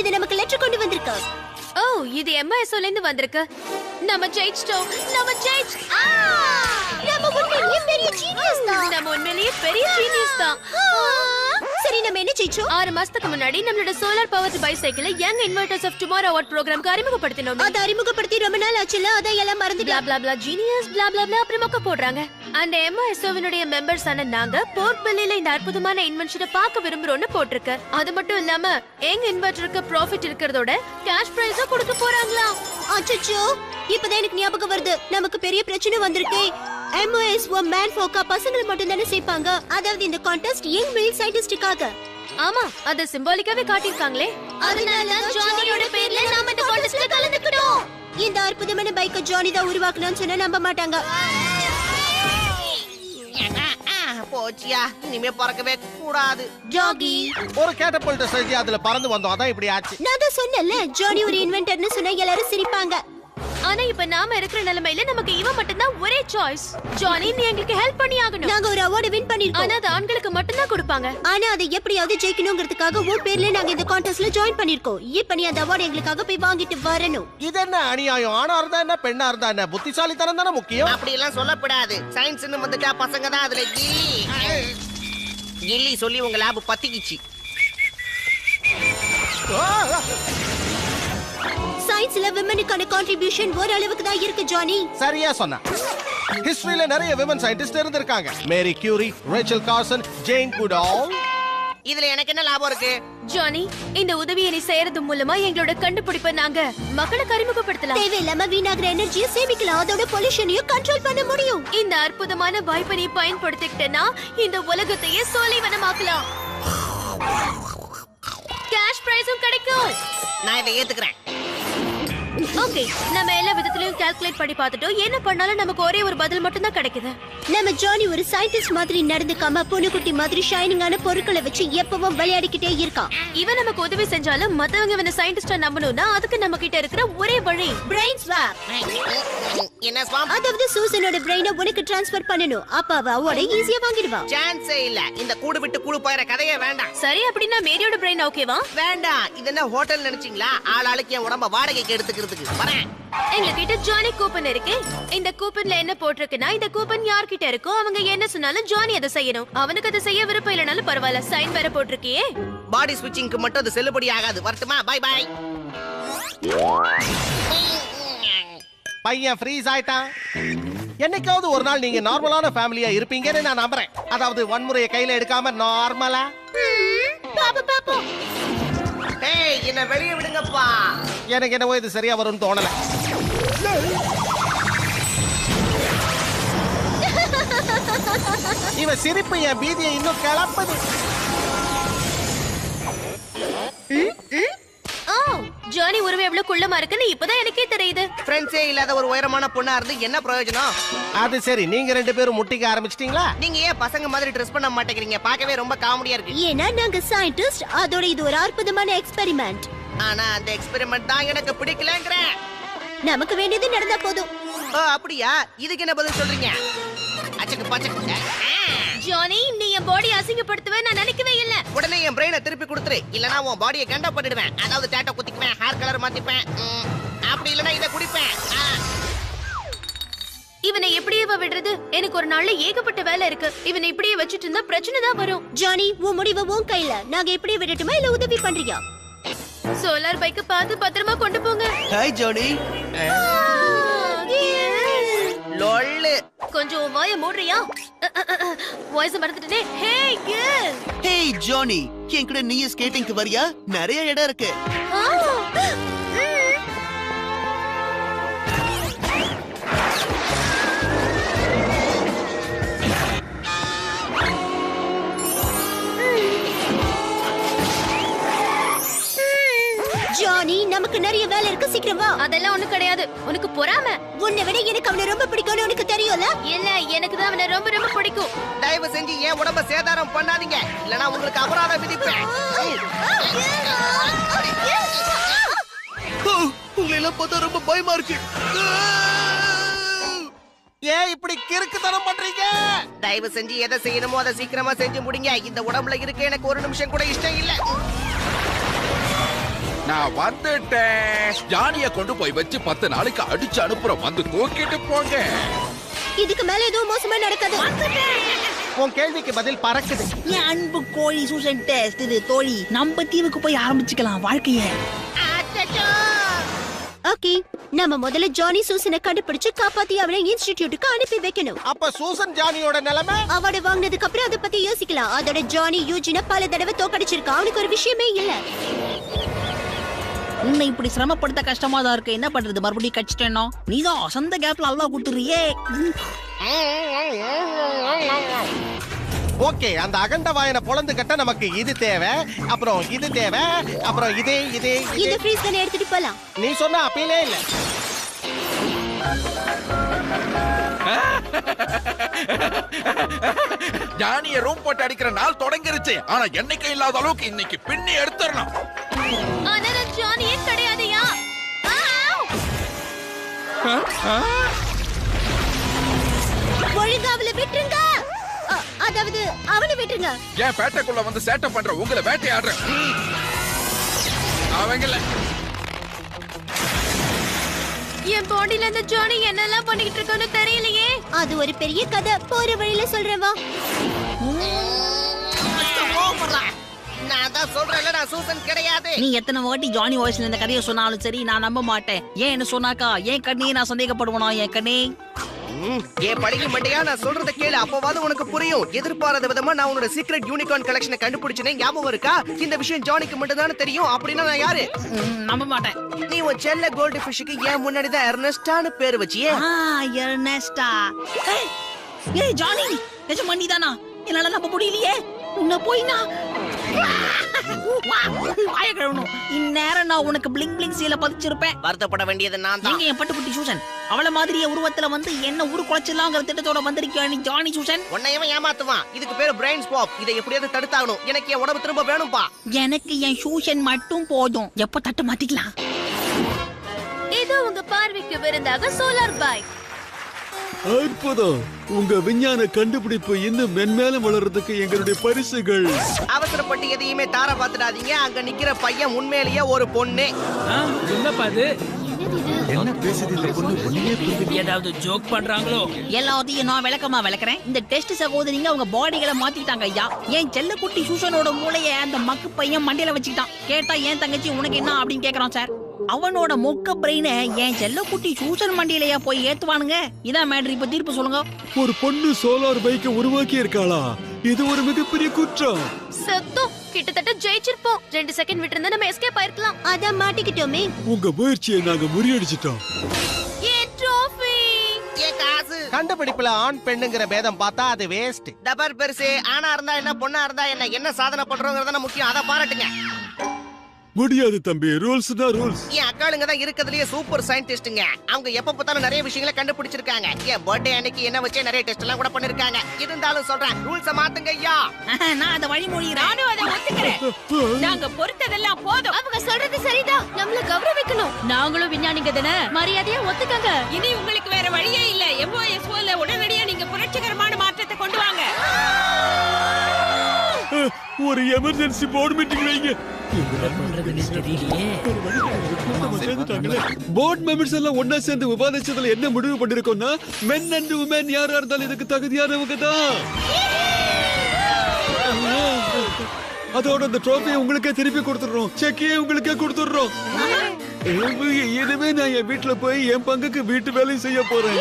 இது நமக்கு லெட்டர் கொண்டு வந்திருக்கு ஓ இது எம்ஐஎஸ்ஓல இருந்து வந்திருக்கு நம்ம ஜெயிச்சிட்டோம் நம்ம ஜெயிச் நம்ம உண்மையிலேயே பெரிய ஜீனியஸ் தான் நம்ம உண்மையிலேயே பெரிய ஜீனியஸ் தான் சரி நம்ம என்ன ஜெயிச்சோம் ஆறு மாசத்துக்கு முன்னாடி நம்மளோட சோலார் பவர் பைசைக்கிளை young inverters of tomorrow award ப்ரோக்ராம்க்கு அறிமுகப்படுத்தினோம் அதை அறிமுகப்படுத்தி ரொம்ப நாள் ஆச்சுல அதான் எல்லாம் blah மறந்துட்டேன் blah blah genius blah blah blah அப்படி மொக்க போடுறாங்க அந்த எம்ஐஎஸ்ஓவினுடைய மெம்பர்ஸ் ஆன நாங்க போர்ட் பெல்லில இந்த அற்புதமான இன்வென்ஷனை பார்க்க விரும்புறோம்னு போட்டிருக்கு அது மட்டும் இல்லாம எங்க இன்வெர்டருக்கு ப்ராஃபிட் இருக்கிறதோட கேஷ் பிரைஸும் கொடுக்க போறாங்களாம் அச்சச்சோ இப்பதான் எனக்கு ஞாபகம் வருது நமக்கு பெரிய பிரச்சனை வந்திருக்கே எம்ஓஎஸ் ஓ மேன் ஃபோக்கா பசங்களை மட்டும் தானே சேர்ப்பாங்க அதாவது இந்த கான்டெஸ்ட் யங் மெயில் சயின்டிஸ்டுக்காக ஆமா அத சிம்பாலிக்காவே காட்டியிருக்காங்களே அதனால ஜானியோட பேர்ல நாம இந்த கான்டெஸ்ட்ல கலந்துக்கிட்டோம் இந்த அற்புதமான பைக்க ஜானி தான் உருவாக்கணும்னு சொன்னா நம்ப மாட்டாங்க போச்சியா இனிமே பறக்கவே கூடாது ஜாகி ஒரு கேட்டபல்ட்ட செஞ்சு அதுல பறந்து வந்தோம் அதான் இப்படி ஆச்சு நான் தான் சொன்னேன்ல ஜானி ஒரு இன்வென்டர்னு சொன்னா எல்லாரும் சிரிப்பாங்க ஆனா இப்ப நாம இருக்கிற நிலைமையில நமக்கு இவன் மட்டும்தான் ஒரே சாய்ஸ் ஜானி நீ எங்களுக்கு ஹெல்ப் பண்ணி ஆகணும் நாங்க ஒரு அவார்டு வின் பண்ணிருக்கோம் ஆனா அது ஆண்களுக்கு மட்டும்தான் கொடுப்பாங்க ஆனா அதை எப்படியாவது ஜெயிக்கணுங்கிறதுக்காக உன் பேர்ல நாங்க இந்த கான்டெஸ்ட்ல ஜாயின் பண்ணிருக்கோம் இப்ப நீ அந்த அவார்டு எங்களுக்காக போய் வாங்கிட்டு வரணும் இது என்ன அநியாயம் ஆணா இருந்தா என்ன பெண்ணா இருந்தா என்ன புத்திசாலித்தனம் தானே முக்கியம் அப்படி எல்லாம் சொல்லப்படாது சயின்ஸ்னு வந்துட்டா பசங்க தான் அதுல கில்லி கில்லி சொல்லி உங்க லேப் பத்திக்கிச்சு சயின்ஸ்ல விமனுக்கான கான்ட்ரிபியூஷன் ஓரளவுக்கு தான் இருக்கு ஜானி சரியா சொன்ன ஹிஸ்டரியில நிறைய விமன் சயின்டிஸ்ட் இருந்திருக்காங்க Mary Curie Rachel Carson Jane Goodall இதுல எனக்கு என்ன லாபம் இருக்கு ஜானி இந்த உதவியை நீ செய்யறது மூலமா எங்களோட கண்டுபிடிப்பை நாங்க மக்களுக்கு அறிமுகப்படுத்தலாம் தேவையில்லாம வீணாகிற எனர்ஜியை சேமிக்கலாம் அதோட பொல்யூஷனையும் கண்ட்ரோல் பண்ண முடியும் இந்த அற்புதமான வாய்ப்பை நீ பயன்படுத்திக்கிட்டனா இந்த உலகத்தையே சோலைவனமாக்கலாம் கேஷ் பிரைஸும் கிடைக்கும் நான் இதை ஏத்துக்கிறேன் ஓகே நம்ம எல்லா விதத்திலயும் கால்குலேட் பண்ணி பார்த்துட்டோம் என்ன பண்ணாலும் நமக்கு ஒரே ஒரு பதில் மட்டும் தான் கிடைக்குது நம்ம ஜானி ஒரு சயின்டிஸ்ட் மாதிரி நடந்துக்காம பொண்ணுக்குட்டி மாதிரி ஷைனிங்கான பொருட்களை வச்சு எப்பவும் விளையாடிக்கிட்டே இருக்கான் இவன் நமக்கு உதவி செஞ்சாலும் மத்தவங்க இவனை சயின்டிஸ்டா நம்பணும்னா அதுக்கு நம்ம கிட்ட இருக்கிற ஒரே வழி பிரெயின் ஸ்வாப் என்ன ஸ்வாம் அதாவது சூசனோட பிரெயினை உனக்கு டிரான்ஸ்ஃபர் பண்ணணும் அப்ப அவ அவார்டை ஈஸியா வாங்கிடுவா சான்ஸே இல்ல இந்த கூடு விட்டு கூடு போயிற கதையே வேண்டாம் சரி அப்படின்னா மேரியோட பிரெயின் ஓகேவா வேண்டாம் இது என்ன ஹோட்டல் நினைச்சீங்களா ஆள் ஆளுக்கு என் உடம்ப வாடகைக்கு எடுத்துக்கிறதுக்கு வரேன் எங்க கிட்ட ஜானி கூப்பன் இருக்கு இந்த கூப்பன்ல என்ன போட்டிருக்குன்னா இந்த கூப்பன் யார்கிட்ட இருக்கோ அவங்க என்ன சொன்னாலும் ஜானி அதை செய்யணும் அவனுக்கு அதை செய்ய விருப்பம் இல்லைனாலும் பரவாயில்ல சைன் வேற போட்டிருக்கியே பாடி ஸ்விட்சிங்க்கு மட்டும் அது செல்லுபடி ஆகாது வரட்டுமா பை பை பையன் ஃப்ரீஸ் ஆயிட்டான் என்னைக்காவது ஒரு நாள் நீங்க நார்மலான ஃபேமிலியா இருப்பீங்கன்னு நான் நம்புறேன் அதாவது வன்முறையை கையில எடுக்காம நார்மலா பாப்போம் பாப்போம் ஏய் என்ன வெளியே விடுங்கப்பா எனக்கு என்னவோ இது சரியா வரும்னு தோணல இவன் சிரிப்பு என் பீதியை இன்னும் கிளப்புது ஓ ஜானி உருவம் எவ்வளவு குள்ளமா இருக்குன்னு இப்பதான் எனக்கே தெரியுது ஃப்ரெண்ட்ஸே இல்லாத ஒரு உயரமான பொண்ணா இருந்து என்ன பிரயோஜனம் அது சரி நீங்க ரெண்டு பேரும் முட்டிக்க ஆரம்பிச்சிட்டீங்களா நீங்க ஏன் பசங்க மாதிரி ட்ரெஸ் பண்ண மாட்டேங்கிறீங்க பார்க்கவே ரொம்ப காமெடியா இருக்கு ஏன்னா நாங்க சயின்டிஸ்ட் அதோட இது ஒரு அற்புதமான எக்ஸ்பெரிமெண்ட் ஆனா அந்த எக்ஸ்பெரிமெண்ட் தான் எனக்கு பிடிக்கலங்கிறேன் நமக்கு வேண்டியது நடந்தா போதும் ஓ அப்படியா இதுக்கு என்ன பதில் சொல்றீங்க அச்சக்கு பச்சக்கு ஆ. ஜானி நீ என் பாடி அசிங்கப்படுத்துவே நான் நினைக்கவே இல்ல உடனே என் பிரெயினை திருப்பி கொடுத்துரு இல்லனா உன் பாடியை கண்டா பண்ணிடுவேன் அதாவது டேட்டா குத்திக்குவேன் ஹேர் கலர் மாத்திப்பேன் ம், அப்படி இல்லனா இதை குடிப்பேன் ஆ. இவனை எப்படியே விடுறது எனக்கு ஒரு நாள்ல ஏகப்பட்ட வேலை இருக்கு இவனை இப்படியே வச்சுட்டு இருந்தா பிரச்சனை தான் வரும் ஜானி உன் முடிவு உன் கையில நாங்க எப்படி விடட்டுமா இல்ல உதவி பண்றியா சோலார் பைக்க பார்த்து பத்திரமா கொண்டு போங்க ஹாய் ஜோனி லொள்ளு கொஞ்சம் உன் வாயை மூடுறியா வாய்ஸ் மறந்துட்டேனே ஹே கேர்ள் ஹேய் ஜோனி என் கூட நீ ஸ்கேட்டிங்க்கு வரியா நிறைய இடம் இருக்கு ஜானி நமக்கு நிறைய வேலை இருக்கு சீக்கிரம் வா அதெல்லாம் ஒண்ணு கிடையாது உனக்கு பொறாம உன்னை விட எனக்கு அவனை ரொம்ப பிடிக்கும்னு உனக்கு தெரியும்ல இல்ல எனக்கு தான் அவனை ரொம்ப ரொம்ப பிடிக்கும் தயவு செஞ்சு என் உடம்ப சேதாரம் பண்ணாதீங்க இல்லனா உங்களுக்கு அபராதம் விதிப்பேன் ஓ, உங்களை எல்லாம் பார்த்தா ரொம்ப பயமா இருக்கு ஏன் இப்படி கிறுக்குத்தனம் பண்றீங்க தயவு செஞ்சு எதை செய்யணுமோ அதை சீக்கிரமா செஞ்சு முடிங்க இந்த உடம்புல இருக்க எனக்கு ஒரு நிமிஷம் கூட இஷ்டம் இல்ல நான் வந்துட்டேன் ஜானிய கொண்டு போய் வச்சு பத்து நாளைக்கு அடிச்சு அனுப்புறோம் வந்து தூக்கிட்டு போங்க இதுக்கு மேல எதுவும் மோசமா நடக்காது உன் கேள்விக்கு பதில் பறக்குது என் அன்பு கோழி சூசன் டெஸ்ட் இது தோழி நம்ம தீவுக்கு போய் ஆரம்பிச்சுக்கலாம் வாழ்க்கைய ஓகே நம்ம முதல்ல ஜானி சூசனை கண்டுபிடிச்சு காப்பாத்தி அவனை இன்ஸ்டிடியூட்டுக்கு அனுப்பி வைக்கணும் அப்ப சூசன் ஜானியோட நிலைமை அவார்டு வாங்கினதுக்கு அப்புறம் அதை பத்தி யோசிக்கலாம் அதோட ஜானி யூஜின பல தடவை தோக்கடிச்சிருக்கான் அவனுக்கு ஒரு விஷயமே இல்ல உன்னை இப்படி சிரமப்படுத்த கஷ்டமா தான் இருக்கு என்ன பண்றது மறுபடியும் கடிச்சிட்டேனோ நீதான் சொந்த கேப்ல அல்லா கொடுத்துறியே ஓகே அந்த அகண்ட வாயனை பொழந்து கட்ட நமக்கு இது தேவை அப்புறம் இது தேவை அப்புறம் இது இது இது இந்த ஃப்ரீஸ் கன் எடுத்துட்டு போலாம் நீ சொன்ன அப்பீலே இல்ல ஜானிய ரூம் போட்டு அடிக்கிற நாள் தொடங்கிருச்சு ஆனா என்னைக்கு இல்லாத அளவுக்கு இன்னைக்கு பின்னி எடுத்துடணும் ஆனா நான் ஜானியே கிடையாதுயா ஒழுங்கா அவளை விட்டுருங்க அ- அதாவது அவனை விட்டுருங்க ஏன் பேட்டைக்குள்ள வந்து சேட்டை பண்ற உங்களை வேட்டையாடுற அவங்கள என் பாடியில இந்த ஜானி என்னெல்லாம் பண்ணிக்கிட்டு இருக்கோன்னு தெரியலையே அது ஒரு பெரிய கதை போற வழியில சொல்றேன் வா நான் தான் சொல்றேன்ல நான் சூசன் கிடையாது நீ எத்தனை வாட்டி ஜானி வாய்ஸ்ல இந்த கதையை சொன்னாலும் சரி நான் நம்ப மாட்டேன் ஏன் என்ன சொன்னாக்கா ஏன் கண்ணே நான் சந்தேகப்படுவனா என் கண்ணே ம், ஏன் பழகி மண்டையா நான் சொல்றத கேளு அப்பவாது உனக்கு புரியும் எதிர்பாராத விதமா நான் உன்னோட சீக்ரெட் யூனிகார்ன் கலெக்ஷனை கண்டுபிடிச்சேன் ஞாபகம் இருக்கா இந்த விஷயம் ஜானிக்கு மட்டும் தானே தெரியும் அப்படின்னா நான் யாரு ம், நம்ப மாட்டேன் நீ உன் செல்ல கோல்டு ஃபிஷ்க்கு ஏன் முன்னாடி தான் எர்னஸ்டான்னு பேர் வச்சியே ஆ எர்னஸ்டா ஏய், ஏய் ஜானி நிஜமா நீதானா என்னால நம்ப முடியலையே உன்னை போய் நான் வாய கழுவணும் இந்நேரம் நான் உனக்கு பிளிங் பிளிங் சீல பதிச்சிருப்பேன் வருத்தப்பட வேண்டியது நான் தான் எங்க என் பட்டுக்குட்டி சூசன் அவள மாதிரியே உருவத்துல வந்து என்ன உரு குலைச்சிடலாங்கிற திட்டத்தோட வந்திருக்கியா நீ ஜானி சூசன் உன்னையவன் ஏமாத்துவான் இதுக்கு பேரு பிரெயின் ஸ்வாப் இதை எப்படியாவது தடுத்தாகணும் எனக்கு என் உடம்பு திரும்ப வேணும்பா எனக்கு என் சூசன் மட்டும் போதும் எப்ப தட்டு மாத்திக்கலாம் இது உங்க பார்வைக்கு விருந்தாக சோலார் பைக் அற்புதம் உங்க விஞ்ஞான கண்டுபிடிப்பு இன்னும் மென்மேலும் வளர்றதுக்கு எங்களுடைய பரிசுகள் அவசரப்பட்டு எதையுமே தார பாத்துடாதீங்க அங்க நிக்கிற பையன் உண்மையிலேயே ஒரு பொண்ணு ஏதாவது ஜோக் பண்றாங்களோ எல்லாத்தையும் நான் விளக்கமா விளக்குறேன் இந்த டெஸ்ட் சகோதரிங்க அவங்க பாடிகளை மாத்திட்டாங்க ஐயா என் செல்லக்குட்டி சூசனோட மூளைய அந்த மக்கு பையன் மண்டையில வச்சுக்கிட்டான் கேட்டா ஏன் தங்கச்சி உனக்கு என்ன அப்படின்னு கேக்குறான் சார் அவனோட மொக்க பிரெயினை என் செல்லக்குட்டி சூசன் மண்டியிலயா போய் ஏத்துவானுங்க இதான் மேட்ரு இப்ப தீர்ப்பு சொல்லுங்க ஒரு பொண்ணு சோலார் பைக்கை உருவாக்கி இருக்காளா இது ஒரு மிகப்பெரிய குற்றம் சத்தம் கிட்டத்தட்ட ஜெயிச்சிருப்போம் ரெண்டு செகண்ட் விட்டு இருந்தா நம்ம எஸ்கேப் ஆயிருக்கலாம் அதான் மாட்டிக்கிட்டோமே உங்க முயற்சியை நாங்க முறியடிச்சிட்டோம் ஏன் ட்ரோஃபி ஏ காசு கண்டுபிடிப்புல ஆண் பெண்ணுங்கிற பேதம் பார்த்தா அது வேஸ்ட் டபர் பெருசு ஆணா இருந்தா என்ன பொண்ணா இருந்தா என்ன என்ன சாதனை பண்றோங்கிறதான முக்கியம் அதை பாராட்டுங்க முடியாது தம்பி ரூல்ஸ் தான் ரூல்ஸ் என் அக்காளுங்க தான் இருக்கிறதுலயே சூப்பர் சயின்டிஸ்டுங்க அவங்க எப்ப பார்த்தாலும் நிறைய விஷயங்களை கண்டுபிடிச்சிருக்காங்க என் பர்த்டே அன்னைக்கு என்ன வச்சே நிறைய டெஸ்ட் எல்லாம் கூட பண்ணிருக்காங்க இருந்தாலும் சொல்றேன் ரூல்ஸ மாத்துங்க ஐயா நான் அந்த வழிமொழிகிறேன் நானும் அதை ஒத்துக்கிறேன் நாங்க பொறுத்ததெல்லாம் போதும் அவங்க சொல்றது சரிதான் நம்மள கௌரவிக்கணும் நாங்களும் விஞ்ஞானிங்க தானே மரியாதையா ஒத்துக்கங்க இனி உங்களுக்கு வேற வழியே இல்ல எம்ஓஎஸ்ஓல உடனடியா நீங்க புரட்சிகரமான மாற்றத்தை கொண்டு வாங்க ஒரு எமர்ஜென்சி போர்டு மீட்டிங் வைங்க பண்றதுன்னு தெரியலையே போர்ட் மெம்பர்ஸ் எல்லாம் ஒன்னா சேர்ந்து விவாதிச்சதுல என்ன முடிவு பண்ணிருக்கோம்னா மென் அண்ட் உமன் யாரா இருந்தாலும் இதுக்கு தகுதியானவங்க தான் அதோட அந்த ட்ரோஃபியை உங்களுக்கே திருப்பி கொடுத்துடுறோம் செக்கையே உங்களுக்கே கொடுத்துடுறோம் இனிமே நான் என் வீட்டுல போய் என் பங்குக்கு வீட்டு வேலையும் செய்ய போறேன்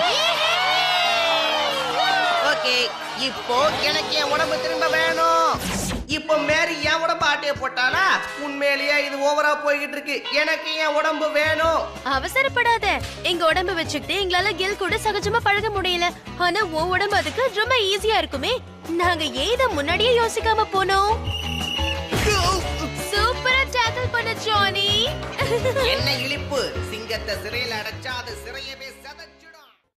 ஓகே இப்போ எனக்கு என் உடம்பு திரும்ப வேணும் இப்போ மேரி என் உடம்பு ஆட்டைய போட்டானா உண்மையிலேயே இது ஓவரா போய்கிட்டு இருக்கு எனக்கு என் உடம்பு வேணும் அவசரப்படாத எங்க உடம்பு வச்சுக்கிட்டு எங்களால கில் கூட சகஜமா பழக முடியல ஆனா உன் உடம்பு அதுக்கு ரொம்ப ஈஸியா இருக்குமே நாங்க ஏன் இத முன்னாடியே யோசிக்காம போனோம் சூப்பரா டேக்கிள் பண்ண ஜானி என்ன இழிப்பு சிங்கத்தை சிறையில் அடைச்சா அது சிறையவே